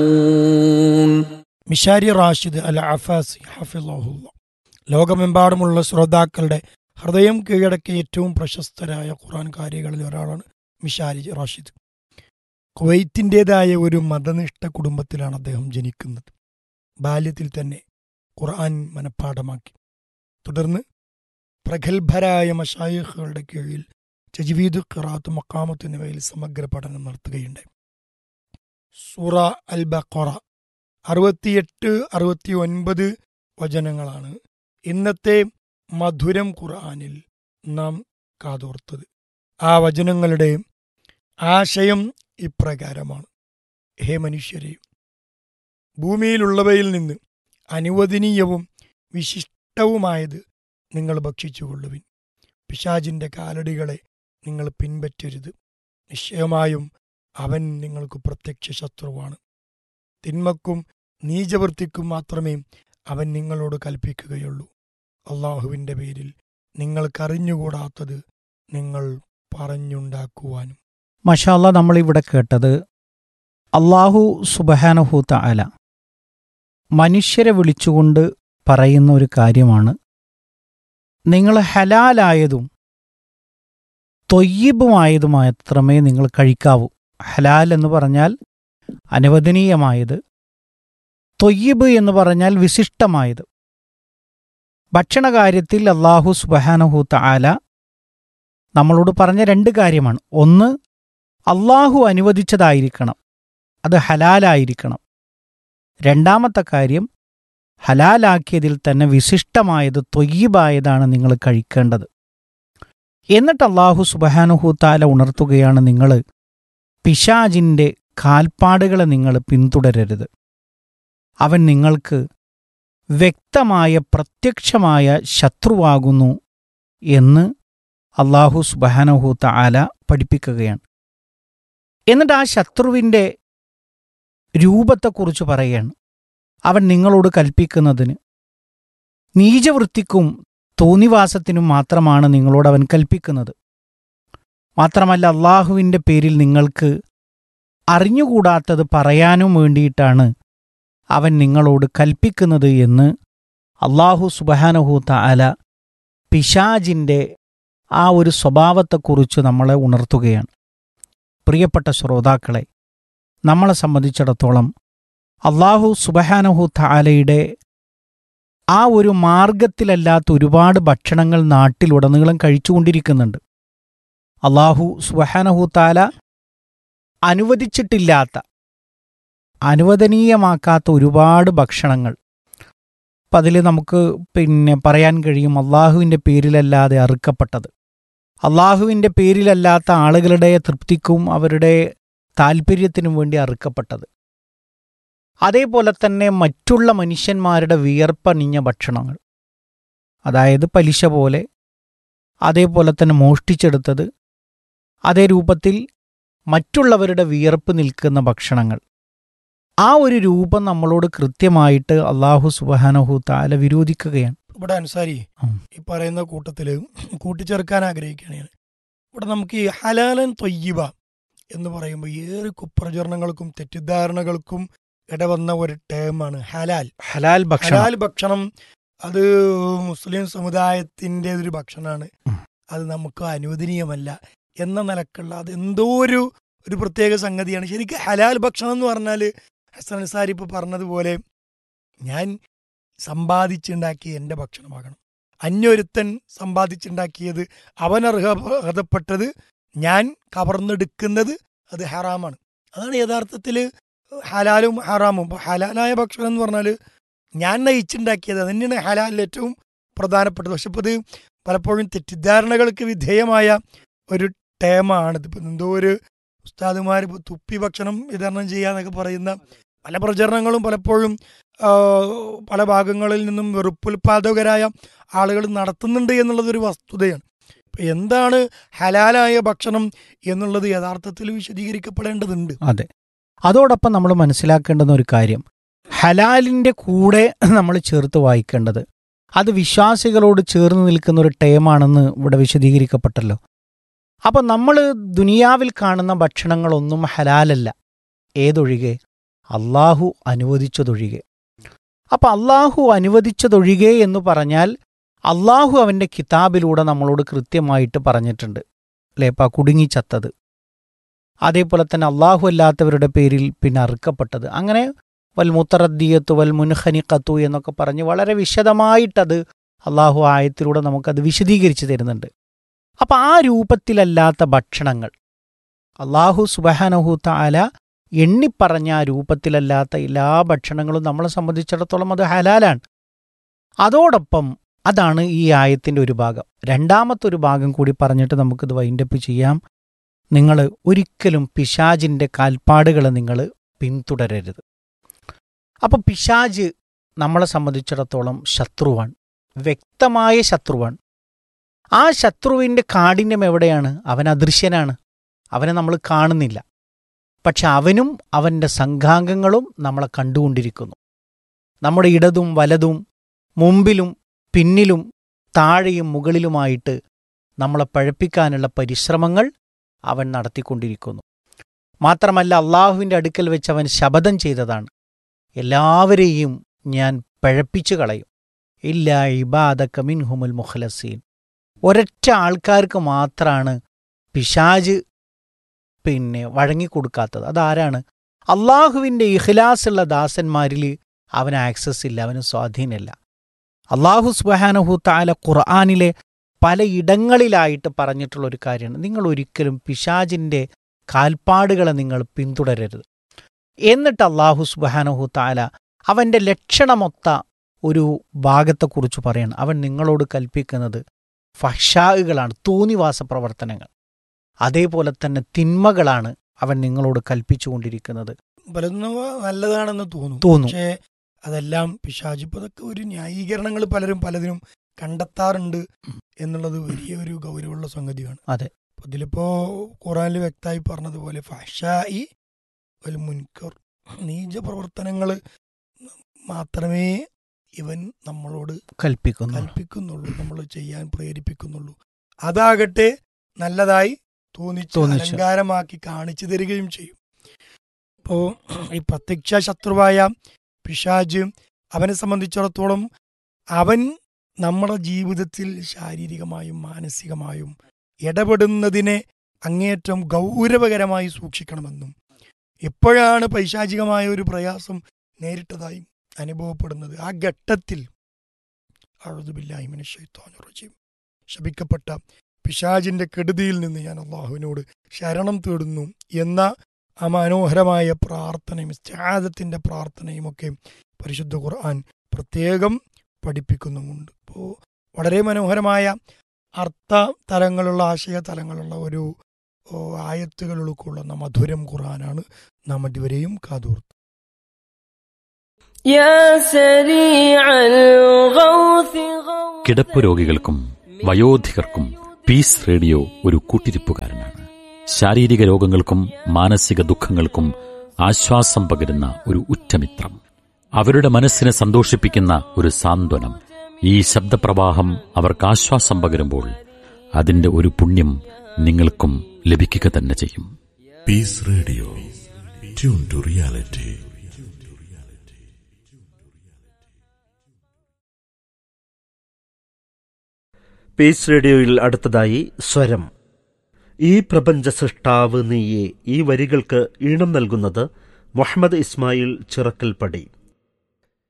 Mishary Rashid Al Afasy ഹഫിള്ളാഹുല്ല ലോകമെമ്പാടുമുള്ള ശ്രോതാക്കളുടെ ഹൃദയം കീഴടക്കിയ ഏറ്റവും പ്രശസ്തരായ ഖുറാൻ കാരികളിൽ ഒരാളാണ് മിഷാരി റാഷിദ് കുവൈത്തിൻ്റെതായ ഒരു മതനിഷ്ഠ കുടുംബത്തിലാണ് അദ്ദേഹം ജനിക്കുന്നത് ബാല്യത്തിൽ തന്നെ ഖുർആൻ മനഃപ്പാഠമാക്കി തുടർന്ന് പ്രഗത്ഭരായ മഷായിഖുകളുടെ കീഴിൽ ജജ്വീദ് ഖിറാത്ത് മക്കാമത്ത് എന്നിവയിൽ സമഗ്ര പഠനം നടത്തുകയുണ്ടായി സൂറ അൽ ബഖറ അറുപത്തിയെട്ട് അറുപത്തി ഒൻപത് വചനങ്ങളാണ് ഇന്നത്തെ മധുരം ഖുർആനിൽ നാം കാതോർത്തത് ആ വചനങ്ങളുടെ ആശയം ഇപ്രകാരമാണ് ഹേ മനുഷ്യരെ ഭൂമിയിലുള്ളവയിൽ നിന്ന് അനുവദനീയവും വിശിഷ്ടവുമായത് നിങ്ങൾ ഭക്ഷിച്ചുകൊള്ളുവിൻ പിശാജിന്റെ കാലടികളെ നിങ്ങൾ പിൻപറ്റരുത് നിശ്ചയമായും അവൻ നിങ്ങൾക്ക് പ്രത്യക്ഷ ശത്രുവാണ് തിന്മക്കും നീചവൃത്തിക്കും മാത്രമേ അവൻ നിങ്ങളോട് കൽപ്പിക്കുകയുള്ളൂ അള്ളാഹുവിൻ്റെ പേരിൽ നിങ്ങൾക്കറിഞ്ഞുകൂടാത്തത് നിങ്ങൾ പറഞ്ഞുണ്ടാക്കുവാനും മഷാല്ല നമ്മളിവിടെ കേട്ടത് അള്ളാഹു സുബഹാനഹൂത്ത അല മനുഷ്യരെ വിളിച്ചുകൊണ്ട് പറയുന്ന ഒരു കാര്യമാണ് നിങ്ങൾ ഹലാലായതും തൊയ്യബുമായതും മാത്രമേ നിങ്ങൾ കഴിക്കാവൂ ഹലാൽ എന്ന് പറഞ്ഞാൽ അനുവദനീയമായത് തൊയ്യബ് എന്ന് പറഞ്ഞാൽ വിശിഷ്ടമായത് ഭക്ഷണകാര്യത്തിൽ അള്ളാഹു സുബഹാനഹൂത്ത ആല നമ്മളോട് പറഞ്ഞ രണ്ട് കാര്യമാണ് ഒന്ന് അള്ളാഹു അനുവദിച്ചതായിരിക്കണം അത് ഹലാലായിരിക്കണം രണ്ടാമത്തെ കാര്യം ഹലാലാക്കിയതിൽ തന്നെ വിശിഷ്ടമായത് തൊയ്യബായതാണ് നിങ്ങൾ കഴിക്കേണ്ടത് എന്നിട്ട് അള്ളാഹു സുബഹാനുഹൂത്താല ഉണർത്തുകയാണ് നിങ്ങൾ പിശാജിൻ്റെ കാൽപ്പാടുകളെ നിങ്ങൾ പിന്തുടരരുത് അവൻ നിങ്ങൾക്ക് വ്യക്തമായ പ്രത്യക്ഷമായ ശത്രുവാകുന്നു എന്ന് അള്ളാഹു സുബഹാനഹൂത്ത ആല പഠിപ്പിക്കുകയാണ് എന്നിട്ട് ആ ശത്രുവിൻ്റെ രൂപത്തെക്കുറിച്ച് പറയുകയാണ് അവൻ നിങ്ങളോട് കൽപ്പിക്കുന്നതിന് നീചവൃത്തിക്കും തോന്നിവാസത്തിനും മാത്രമാണ് നിങ്ങളോട് അവൻ കൽപ്പിക്കുന്നത് മാത്രമല്ല അള്ളാഹുവിൻ്റെ പേരിൽ നിങ്ങൾക്ക് അറിഞ്ഞുകൂടാത്തത് പറയാനും വേണ്ടിയിട്ടാണ് അവൻ നിങ്ങളോട് കൽപ്പിക്കുന്നത് എന്ന് അള്ളാഹു സുബഹാനഹൂത്ത അല പിശാജിൻ്റെ ആ ഒരു സ്വഭാവത്തെക്കുറിച്ച് നമ്മളെ ഉണർത്തുകയാണ് പ്രിയപ്പെട്ട ശ്രോതാക്കളെ നമ്മളെ സംബന്ധിച്ചിടത്തോളം അള്ളാഹു സുബഹാനഹു താലയുടെ ആ ഒരു മാർഗത്തിലല്ലാത്ത ഒരുപാട് ഭക്ഷണങ്ങൾ നാട്ടിലുടനീളം കഴിച്ചുകൊണ്ടിരിക്കുന്നുണ്ട് അള്ളാഹു സുബഹാനഹു താല അനുവദിച്ചിട്ടില്ലാത്ത അനുവദനീയമാക്കാത്ത ഒരുപാട് ഭക്ഷണങ്ങൾ അപ്പം അതിൽ നമുക്ക് പിന്നെ പറയാൻ കഴിയും അള്ളാഹുവിൻ്റെ പേരിലല്ലാതെ അറുക്കപ്പെട്ടത് അള്ളാഹുവിൻ്റെ പേരിലല്ലാത്ത ആളുകളുടെ തൃപ്തിക്കും അവരുടെ താല്പര്യത്തിനും വേണ്ടി അറുക്കപ്പെട്ടത് അതേപോലെ തന്നെ മറ്റുള്ള മനുഷ്യന്മാരുടെ വിയർപ്പണിഞ്ഞ ഭക്ഷണങ്ങൾ അതായത് പലിശ പോലെ അതേപോലെ തന്നെ മോഷ്ടിച്ചെടുത്തത് അതേ രൂപത്തിൽ മറ്റുള്ളവരുടെ വിയർപ്പ് നിൽക്കുന്ന ഭക്ഷണങ്ങൾ ആ ഒരു രൂപം നമ്മളോട് കൃത്യമായിട്ട് അള്ളാഹു സുബാനഹു താല വിരോധിക്കുകയാണ് ഇവിടെ അൻസാരി ഉം. ഈ പറയുന്ന കൂട്ടത്തില് കൂട്ടിച്ചേർക്കാൻ ആഗ്രഹിക്കുകയാണ് ഞാൻ ഇവിടെ നമുക്ക് ഈ ഹലാലൻ തൊയ്യബ എന്ന് പറയുമ്പോൾ ഏറെ കുപ്രചരണങ്ങൾക്കും തെറ്റിദ്ധാരണകൾക്കും ഇടവന്ന ഒരു ടേമാണ് ഹലാൽ ഹലാൽ ഭക്ഷണം ഹലാൽ ഭക്ഷണം അത് മുസ്ലിം സമുദായത്തിന്റെ ഒരു ഭക്ഷണമാണ് ഉം. അത് നമുക്ക് അനുവദനീയമല്ല എന്ന നിലക്കുള്ള അത് എന്തോ ഒരു ഒരു പ്രത്യേക സംഗതിയാണ് ശരിക്കും ഹലാൽ ഭക്ഷണം എന്ന് പറഞ്ഞാൽ ഹസൻ അൻസാരി ഇപ്പൊ പറഞ്ഞതുപോലെ ഞാൻ സമ്പാദിച്ചുണ്ടാക്കിയ എൻ്റെ ഭക്ഷണമാകണം അന്യൊരുത്തൻ സമ്പാദിച്ചുണ്ടാക്കിയത് അവൻ അർഹതപ്പെട്ടത് ഞാൻ കവർന്നെടുക്കുന്നത് അത് ഹറാമാണ് അതാണ് യഥാർത്ഥത്തിൽ ഹലാലും ഹറാമും ഇപ്പൊ ഹലാലായ ഭക്ഷണം എന്ന് പറഞ്ഞാൽ ഞാൻ നയിച്ചുണ്ടാക്കിയത് അത് തന്നെയാണ് ഹലാലിൽ ഏറ്റവും പ്രധാനപ്പെട്ടത് പക്ഷെ ഇപ്പോൾ ഇത് പലപ്പോഴും തെറ്റിദ്ധാരണകൾക്ക് വിധേയമായ ഒരു ടേമാണ് ഇതിപ്പോൾ എന്തോ ഒരു ഉസ്താദുമാർ ഇപ്പോൾ തുപ്പി ഭക്ഷണം വിതരണം ചെയ്യാന്നൊക്കെ പറയുന്ന പല പ്രചരണങ്ങളും പലപ്പോഴും ആ, പല ഭാഗങ്ങളിൽ നിന്നും വെറുപ്പുൽപാദകരായ ആളുകൾ നടത്തുന്നുണ്ട് എന്നുള്ളത് ഒരു വസ്തുതയാണ് ഇപ്പൊ എന്താണ് ഹലാലായ ഭക്ഷണം എന്നുള്ളത് യഥാർത്ഥത്തിൽ വിശദീകരിക്കപ്പെടേണ്ടതുണ്ട് അതെ അതോടൊപ്പം നമ്മൾ മനസ്സിലാക്കേണ്ടുന്ന ഒരു കാര്യം ഹലാലിൻ്റെ കൂടെ നമ്മൾ ചേർത്ത് വായിക്കേണ്ടത് അത് വിശ്വാസികളോട് ചേർന്ന് നിൽക്കുന്ന ഒരു ടേമാണെന്ന് ഇവിടെ വിശദീകരിക്കപ്പെട്ടല്ലോ അപ്പം നമ്മൾ ദുനിയാവിൽ കാണുന്ന ഭക്ഷണങ്ങളൊന്നും ഹലാലല്ല ഏതൊഴികെ അള്ളാഹു അനുവദിച്ചതൊഴികെ അപ്പം അള്ളാഹു അനുവദിച്ചതൊഴികെ എന്ന് പറഞ്ഞാൽ അള്ളാഹു അവൻ്റെ കിതാബിലൂടെ നമ്മളോട് കൃത്യമായിട്ട് പറഞ്ഞിട്ടുണ്ട് അല്ലേ ഇപ്പം ആ കുടുങ്ങിച്ചത്തത് അതേപോലെ തന്നെ അള്ളാഹു അല്ലാത്തവരുടെ പേരിൽ പിന്നെ അറുക്കപ്പെട്ടത് അങ്ങനെ വൽ മുത്തറദ്ദിയത്ത് വൽ മുൻഹനിക്കത്തു എന്നൊക്കെ പറഞ്ഞ് വളരെ വിശദമായിട്ടത് അള്ളാഹു ആയത്തിലൂടെ നമുക്കത് വിശദീകരിച്ച് തരുന്നുണ്ട് അപ്പം ആ രൂപത്തിലല്ലാത്ത ഭക്ഷണങ്ങൾ അള്ളാഹു സുബഹാനഹു താല എണ്ണിപ്പറഞ്ഞ ആ രൂപത്തിലല്ലാത്ത എല്ലാ ഭക്ഷണങ്ങളും നമ്മളെ സംബന്ധിച്ചിടത്തോളം അത് ഹലാലാണ് അതോടൊപ്പം അതാണ് ഈ ആയത്തിൻ്റെ ഒരു ഭാഗം രണ്ടാമത്തെ ഒരു ഭാഗം കൂടി പറഞ്ഞിട്ട് നമുക്കിത് വൈൻഡപ്പ് ചെയ്യാം നിങ്ങൾ ഒരിക്കലും പിശാജിൻ്റെ കാൽപ്പാടുകൾ നിങ്ങൾ പിന്തുടരരുത് അപ്പോൾ പിശാജ് നമ്മളെ സംബന്ധിച്ചിടത്തോളം ശത്രുവാണ് വ്യക്തമായ ശത്രുവാണ് ആ ശത്രുവിൻ്റെ കാഠിന്യം എവിടെയാണ് അവൻ അദൃശ്യനാണ് അവനെ നമ്മൾ കാണുന്നില്ല പക്ഷെ അവനും അവൻ്റെ സംഘാംഗങ്ങളും നമ്മളെ കണ്ടുകൊണ്ടിരിക്കുന്നു നമ്മുടെ ഇടതും വലതും മുമ്പിലും പിന്നിലും താഴെയും മുകളിലുമായിട്ട് നമ്മളെ പഴപ്പിക്കാനുള്ള പരിശ്രമങ്ങൾ അവൻ നടത്തിക്കൊണ്ടിരിക്കുന്നു മാത്രമല്ല അള്ളാഹുവിൻ്റെ അടുക്കൽ വെച്ച് അവൻ ശപഥം ചെയ്തതാണ് എല്ലാവരെയും ഞാൻ പഴപ്പിച്ചു കളയും ഇല്ല ഇബാദക്ക മിൻഹുമുൽ മുഖലസീൻ ഒരൊറ്റ ആൾക്കാർക്ക് മാത്രമാണ് പിശാജ് പിന്നെ വഴങ്ങിക്കൊടുക്കാത്തത് അതാരാണ് അള്ളാഹുവിൻ്റെ ഇഖ്ലാസുള്ള ദാസന്മാരിൽ അവന് ആക്സസ് ഇല്ല അവന് സ്വാധീനമില്ല അള്ളാഹു സുബാനഹു താല ഖുർആാനിലെ പലയിടങ്ങളിലായിട്ട് പറഞ്ഞിട്ടുള്ള ഒരു കാര്യമാണ് നിങ്ങൾ ഒരിക്കലും പിശാജിൻ്റെ കാൽപ്പാടുകളെ നിങ്ങൾ പിന്തുടരരുത് എന്നിട്ട് അള്ളാഹു സുബാനഹു താല അവൻ്റെ ലക്ഷണമൊത്ത ഒരു ഭാഗത്തെക്കുറിച്ച് പറയണം അവൻ നിങ്ങളോട് കൽപ്പിക്കുന്നത് ഫഷാഹുകളാണ് തോന്നിവാസ പ്രവർത്തനങ്ങൾ അതേപോലെ തന്നെ തിന്മകളാണ് അവൻ നിങ്ങളോട് കൽപ്പിച്ചുകൊണ്ടിരിക്കുന്നത് പലതും നല്ലതാണെന്ന് തോന്നും തോന്നും പക്ഷേ അതെല്ലാം പിശാച് ഇപ്പൊ അതൊക്കെ ഒരു ന്യായീകരണങ്ങൾ പലരും പലതിനും കണ്ടെത്താറുണ്ട് എന്നുള്ളത് വലിയ ഒരു ഗൗരവമുള്ള സംഗതിയാണ് അതെ. അപ്പൊ ഇതിലിപ്പോ ഖുറാനിൽ വ്യക്തമായി പറഞ്ഞതുപോലെ ഫഷായി ഒരു മുൻകർ നീച പ്രവർത്തനങ്ങൾ മാത്രമേ ഇവൻ നമ്മളോട് കൽപ്പിക്കുന്നു കൽപ്പിക്കുന്നുള്ളൂ നമ്മൾ ചെയ്യാൻ പ്രേരിപ്പിക്കുന്നുള്ളൂ അതാകട്ടെ നല്ലതായി തോന്നിച്ച് തോന്നിച്ച്. അലങ്കാരമാക്കി കാണിച്ചു തരികയും ചെയ്യും ഇപ്പോ ഈ പ്രത്യക്ഷ ശത്രുവായ പിശാജ് അവനെ സംബന്ധിച്ചിടത്തോളം അവൻ നമ്മുടെ ജീവിതത്തിൽ ശാരീരികമായും മാനസികമായും ഇടപെടുന്നതിനെ അങ്ങേയറ്റം ഗൗരവകരമായി സൂക്ഷിക്കണമെന്നും എപ്പോഴാണ് പൈശാചികമായ ഒരു പ്രയാസം നേരിട്ടതായും അനുഭവപ്പെടുന്നത് ആ ഘട്ടത്തിൽ അഴുതുബില്ലാഹിമിന് റജീം ശപിക്കപ്പെട്ട പിശാജിന്റെ കെടുതിയിൽ നിന്ന് ഞാൻ അള്ളാഹുവിനോട് ശരണം തേടുന്നു എന്ന ആ മനോഹരമായ പ്രാർത്ഥനയും സ്റ്റാദത്തിന്റെ പ്രാർത്ഥനയും ഒക്കെ പരിശുദ്ധ ഖുർആൻ പ്രത്യേകം പഠിപ്പിക്കുന്നുമുണ്ട് അപ്പോൾ വളരെ മനോഹരമായ അർത്ഥ തലങ്ങളുള്ള ആശയ തലങ്ങളുള്ള ഒരു ഓ, ആയത്തുകൾ ഉൾക്കൊള്ളുന്ന മധുരം ഖുർആനാണ് നാം ഇതുവരെയും കാതോർത്ത് يا سريع الغوث غوث കിടപ്പ് രോഗികൾക്കും വയോധികർക്കും പീസ് റേഡിയോ ഒരു കൂട്ടിരിപ്പുകാരനാണ് ശാരീരിക രോഗങ്ങൾക്കും മാനസിക ദുഃഖങ്ങൾക്കും ആശ്വാസം പകരുന്ന ഒരു ഉറ്റമിത്രം അവരുടെ മനസ്സിനെ സന്തോഷിപ്പിക്കുന്ന ഒരു സാന്ത്വനം ഈ ശബ്ദപ്രവാഹം അവർക്ക് ആശ്വാസം പകരുമ്പോൾ അതിന്റെ ഒരു പുണ്യം നിങ്ങൾക്കും ലഭിക്കുക തന്നെ ചെയ്യും Peace Radio. Tune to reality. Peace റേഡിയോയിൽ അടുത്തതായി സ്വരം ഈ പ്രപഞ്ച സൃഷ്ടാവ് നീയെ ഈ വരികൾക്ക് ഈണം നൽകുന്നത് മുഹമ്മദ് ഇസ്മായിൽ ചിറക്കൽപ്പടി